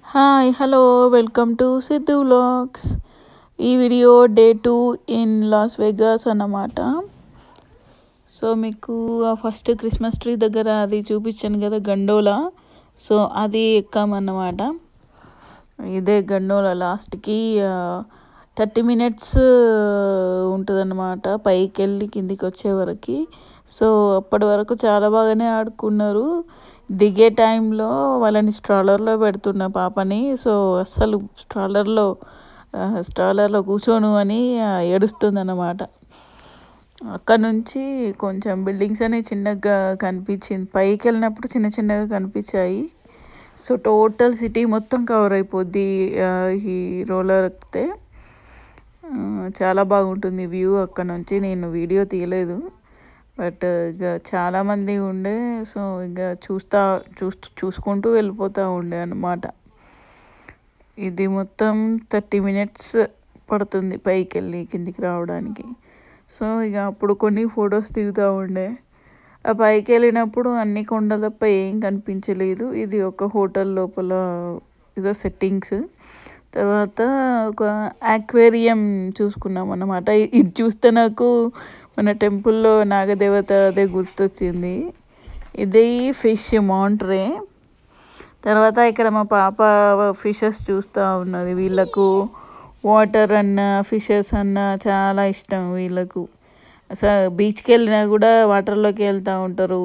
hi hello welcome to Siddhu vlogs ఈ video day two in Las Vegas అన్నమాట so మీకు ఆ ఫస్ట్ క్రిస్మస్ ట్రీ దగ్గర అది చూపించాను కదా గండోలా సో అది ఎక్కామన్నమాట ఇదే గండోలా లాస్ట్కి థర్టీ మినిట్స్ ఉంటుందన్నమాట పైకి వెళ్ళి కిందికి వచ్చే వరకు సో అప్పటి వరకు చాలా బాగానే ఆడుకున్నారు దిగే టైంలో వాళ్ళని స్ట్రాలర్లో పెడుతున్న పాపని సో అస్సలు స్ట్రాలర్లో స్ట్రాలర్లో కూర్చోను అని ఏడుస్తుంది అన్నమాట అక్కడ నుంచి కొంచెం బిల్డింగ్స్ అనేవి చిన్నగా కనిపించింది పైకి వెళ్ళినప్పుడు చిన్న చిన్నగా కనిపించాయి సో టోటల్ సిటీ మొత్తం కవర్ అయిపోద్ది ఈ రోలర్ ఎక్కితే చాలా బాగుంటుంది వ్యూ అక్కడ నుంచి నేను వీడియో తీయలేదు బట్ ఇక చాలామంది ఉండే సో ఇక చూస్తా చూస్తూ చూసుకుంటూ వెళ్ళిపోతూ ఉండే అన్నమాట ఇది మొత్తం థర్టీ మినిట్స్ పడుతుంది పైకి వెళ్ళి కిందికి రావడానికి సో ఇక అప్పుడు కొన్ని ఫొటోస్ దిగుతూ ఉండే ఆ పైకి వెళ్ళినప్పుడు అన్ని కొండల తప్ప ఏం కనిపించలేదు ఇది ఒక హోటల్ లోపల ఇదో సెట్టింగ్స్ తర్వాత ఒక ఆక్వేరియం చూసుకున్నాం అన్నమాట ఇది చూస్తే నాకు మన టెంపుల్లో నాగదేవత అదే గుర్తొచ్చింది ఇది ఫిష్ మాంట్రే తర్వాత ఇక్కడ మా పాప ఫిషెస్ చూస్తూ ఉన్నది వీళ్ళకు వాటర్ అన్న ఫిషెస్ అన్న చాలా ఇష్టం వీళ్ళకు అసలు బీచ్కి వెళ్ళినా కూడా వాటర్లోకి వెళ్తూ ఉంటారు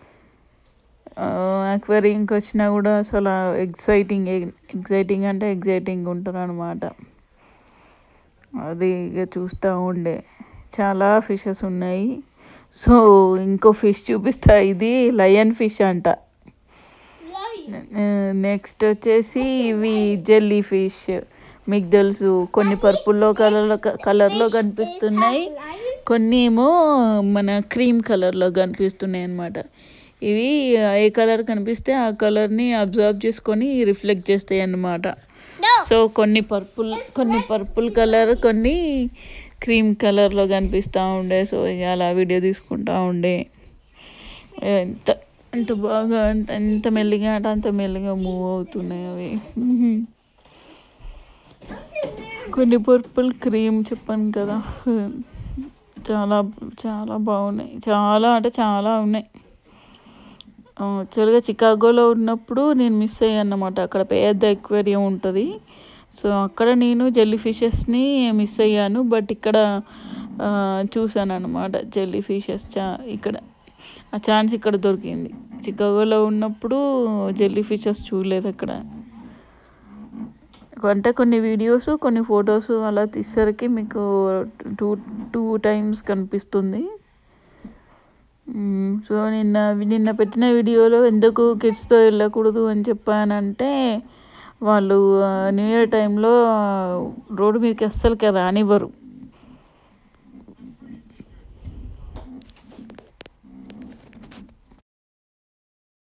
అక్వేరియంకి వచ్చినా కూడా అసలు ఎగ్జైటింగ్ ఎగ్జైటింగ్ అంటే ఎగ్జైటింగ్ ఉంటారు అనమాట అది ఇక చూస్తూ ఉండే చాలా ఫిషెస్ ఉన్నాయి సో ఇంకో ఫిష్ చూపిస్తా ఇది లయన్ ఫిష్ అంట నెక్స్ట్ వచ్చేసి ఇవి జెల్లీ ఫిష్ మీకు తెలుసు కొన్ని పర్పుల్లో కలర్లో కలర్లో కనిపిస్తున్నాయి కొన్ని ఏమో మన క్రీమ్ కలర్లో కనిపిస్తున్నాయి అన్నమాట ఇవి ఏ కలర్ కనిపిస్తే ఆ కలర్ని అబ్జర్వ్ చేసుకొని రిఫ్లెక్ట్ చేస్తాయి అన్నమాట సో కొన్ని పర్పుల్ కొన్ని పర్పుల్ కలర్ కొన్ని క్రీమ్ కలర్లో కనిపిస్తూ ఉండే సో ఇక అలా వీడియో తీసుకుంటా ఉండే ఎంత ఎంత బాగా అంటే ఎంత మెల్లిగా అంటే అంత మెల్లిగా మూవ్ అవుతున్నాయి అవి కొన్ని పర్పుల్ క్రీమ్ చెప్పాను కదా చాలా చాలా బాగున్నాయి చాలా అంటే చాలా ఉన్నాయి యాక్చువల్గా చికాగోలో ఉన్నప్పుడు నేను మిస్ అయ్యాను అన్నమాట అక్కడ పెద్ద ఎక్వేరియం ఉంటుంది సో అక్కడ నేను జెల్లీ ఫిషెస్ని మిస్ అయ్యాను బట్ ఇక్కడ చూసాను అనమాట జెల్లీ ఫిషెస్ చా ఇక్కడ ఆ ఛాన్స్ ఇక్కడ దొరికింది చికాగోలో ఉన్నప్పుడు జెల్లీ ఫిషెస్ చూడలేదు అక్కడ అంటే కొన్ని వీడియోస్ కొన్ని ఫొటోస్ అలా తీసేసరికి మీకు టూ టూ టైమ్స్ కనిపిస్తుంది సో నిన్న నిన్న పెట్టిన వీడియోలో ఎందుకు కిడ్స్తో వెళ్ళకూడదు అని చెప్పానంటే వాళ్ళు న్యూ ఇయర్ టైంలో రోడ్డు మీదకి అస్సలకి రానివ్వరు